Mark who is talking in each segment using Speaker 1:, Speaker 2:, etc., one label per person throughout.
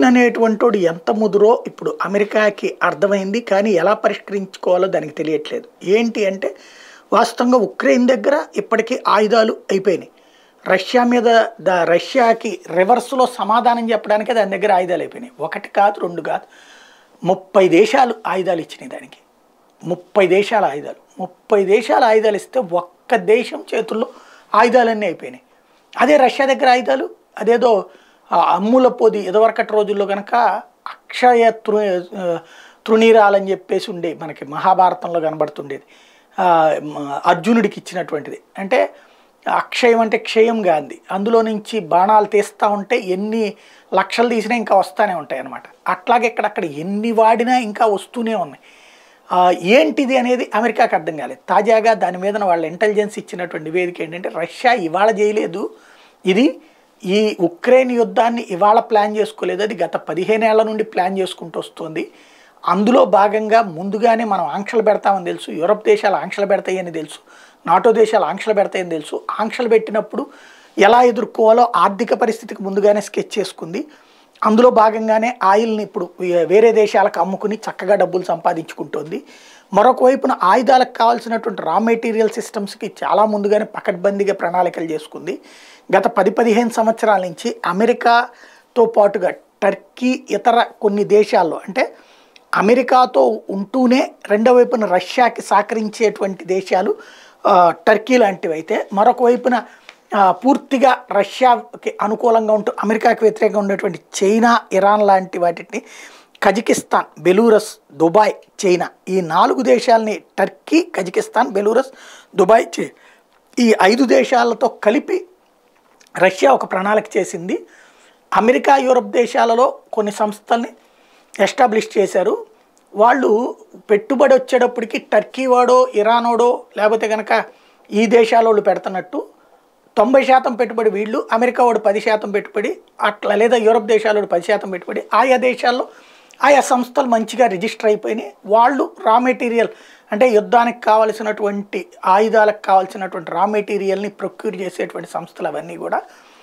Speaker 1: Putin అనేటువంటి వాడు ఎంత ముదురో ఇప్పుడు అమెరికాకి అర్థమైంది కానీ ఎలా పరిష్కరించుకోవాలో దానికి తెలియట్లేదు ఏంటి అంటే వాస్తవంగా ఉక్రెయిన్ దగ్గర ఇప్పటికీ ఆయుధాలు అయిపోయినాయి రష్యా మీద ద రష్యాకి రివర్స్లో సమాధానం చెప్పడానికే దాని దగ్గర ఆయుధాలు అయిపోయినాయి ఒకటి కాదు రెండు కాదు ముప్పై దేశాలు ఆయుధాలు ఇచ్చినాయి దానికి ముప్పై దేశాల ఆయుధాలు ముప్పై దేశాల ఆయుధాలు ఇస్తే ఒక్క దేశం చేతుల్లో ఆయుధాలన్నీ అయిపోయినాయి అదే రష్యా దగ్గర ఆయుధాలు అదేదో ఆ అమ్ముల పొది ఇదివరకటి రోజుల్లో కనుక అక్షయ తృ తృణీరాలని చెప్పేసి ఉండే మనకి మహాభారతంలో కనబడుతుండేది ఆ, మ- అర్జునుడికి ఇచ్చినటువంటిది అంటే అక్షయం అంటే క్షయం గాంధీ అందులో నుంచి బాణాలు తీస్తూ ఉంటే ఎన్ని లక్షలు తీసినా ఇంకా వస్తూనే ఉంటాయి అన్నమాట అట్లాగే ఇక్కడక్కడ ఎన్ని వాడినా ఇంకా వస్తూనే ఉన్నాయి ఆ, ఏంటిది అనేది అమెరికాకి అర్థం కాలేదు తాజాగా దాని మీద వాళ్ళ ఇంటెలిజెన్స్ ఇచ్చినటువంటి నివేదిక ఏంటంటే రష్యా ఇవాళ చేయలేదు ఇది ఈ ఉక్రెయిన్ యుద్ధాన్ని ఇవాళ ప్లాన్ చేసుకోలేదు అది గత పదిహేనేళ్ల నుండి ప్లాన్ చేసుకుంటూ వస్తుంది అందులో భాగంగా ముందుగానే మనం ఆంక్షలు పెడతామని తెలుసు యూరప్ దేశాలు ఆంక్షలు పెడతాయని తెలుసు నాటో దేశాలు ఆంక్షలు పెడతాయని తెలుసు ఆంక్షలు పెట్టినప్పుడు ఎలా ఎదుర్కోవాలో ఆర్థిక పరిస్థితికి ముందుగానే స్కెచ్ చేసుకుంది అందులో భాగంగానే ఆయిల్ని ఇప్పుడు వే- వేరే దేశాలకు అమ్ముకుని చక్కగా డబ్బులు సంపాదించుకుంటోంది మరొక వైపున ఆయుధాలకు కావాల్సినటువంటి రా మెటీరియల్ సిస్టమ్స్కి చాలా ముందుగానే పకడ్బందీగా ప్రణాళికలు చేసుకుంది గత పది పదిహేను సంవత్సరాల నుంచి అమెరికాతో పాటుగా టర్కీ ఇతర కొన్ని దేశాల్లో అంటే అమెరికాతో ఉంటూనే రెండో వైపున రష్యాకి సహకరించేటువంటి దేశాలు ఆ, టర్కీ లాంటివి అయితే మరొక వైపున ఆ, పూర్తిగా రష్యాకి అనుకూలంగా ఉంటూ అమెరికాకి వ్యతిరేకంగా ఉండేటువంటి చైనా ఇరాన్ లాంటి వాటిని కజకిస్తాన్ బెలూరస్ దుబాయ్ చైనా ఈ నాలుగు దేశాలని టర్కీ కజకిస్తాన్ బెలూరస్ దుబాయ్ చై ఈ ఐదు దేశాలతో కలిపి రష్యా ఒక ప్రణాళిక చేసింది అమెరికా యూరప్ దేశాలలో కొన్ని సంస్థల్ని ఎస్టాబ్లిష్ చేశారు వాళ్ళు పెట్టుబడి వచ్చేటప్పటికి టర్కీ వాడో ఇరానోడో లేకపోతే కనుక ఈ దేశాల వాళ్ళు పెడుతున్నట్టు తొంభై శాతం పెట్టుబడి వీళ్ళు అమెరికా వాడు పది శాతం పెట్టుబడి అట్లా లేదా యూరప్ దేశాల వాడు పది శాతం పెట్టుబడి ఆయా దేశాల్లో ఆయా సంస్థలు మంచిగా రిజిస్టర్ అయిపోయినాయి వాళ్ళు రా మెటీరియల్ అంటే యుద్ధానికి కావలసినటువంటి ఆయుధాలకు కావాల్సినటువంటి రా మెటీరియల్ని ప్రొక్యూర్ చేసేటువంటి సంస్థలు అవన్నీ కూడా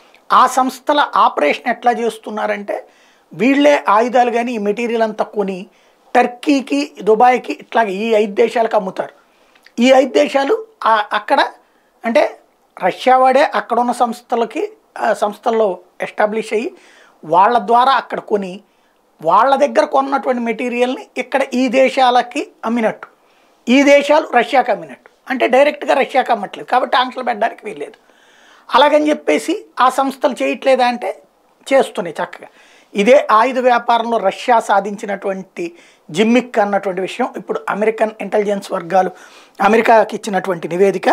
Speaker 1: ఆ సంస్థల ఆపరేషన్ ఎట్లా చేస్తున్నారంటే వీళ్ళే ఆయుధాలు కానీ ఈ మెటీరియల్ అంతా కొని టర్కీకి దుబాయ్కి ఇట్లాగే ఈ ఐదు దేశాలకు అమ్ముతారు ఈ ఐదు దేశాలు ఆ- అక్కడ అంటే రష్యా వాడే అక్కడ ఉన్న సంస్థలకి ఆ సంస్థల్లో ఎస్టాబ్లిష్ అయ్యి వాళ్ళ ద్వారా అక్కడ కొని వాళ్ళ దగ్గర కొన్నటువంటి మెటీరియల్ని ఇక్కడ ఈ దేశాలకి అమ్మినట్టు ఈ దేశాలు రష్యాకి అమ్మినట్టు అంటే డైరెక్ట్గా రష్యాకి అమ్మట్లేదు కాబట్టి ఆంక్షలు పెట్టడానికి వీల్లేదు అలాగని చెప్పేసి ఆ సంస్థలు చేయట్లేదా అంటే చేస్తున్నాయి చక్కగా ఇదే ఆయుధ వ్యాపారంలో రష్యా సాధించినటువంటి జిమ్మిక్ అన్నటువంటి విషయం ఇప్పుడు అమెరికన్ ఇంటెలిజెన్స్ వర్గాలు అమెరికాకి ఇచ్చినటువంటి నివేదిక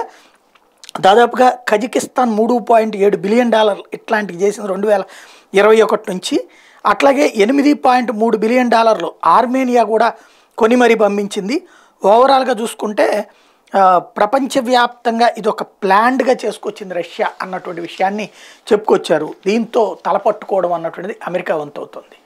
Speaker 1: దాదాపుగా కజకిస్తాన్ మూడు పాయింట్ ఏడు బిలియన్ డాలర్ ఇట్లాంటివి చేసింది రెండు వేల ఇరవై ఒకటి నుంచి అట్లాగే ఎనిమిది పాయింట్ మూడు బిలియన్ డాలర్లు ఆర్మేనియా కూడా కొని మరీ పంపించింది ఓవరాల్గా చూసుకుంటే ఆ, ప్రపంచవ్యాప్తంగా ఇది ఒక ప్లాన్డ్గా చేసుకొచ్చింది రష్యా అన్నటువంటి విషయాన్ని చెప్పుకొచ్చారు దీంతో తలపట్టుకోవడం అన్నటువంటిది అమెరికా వంతవుతుంది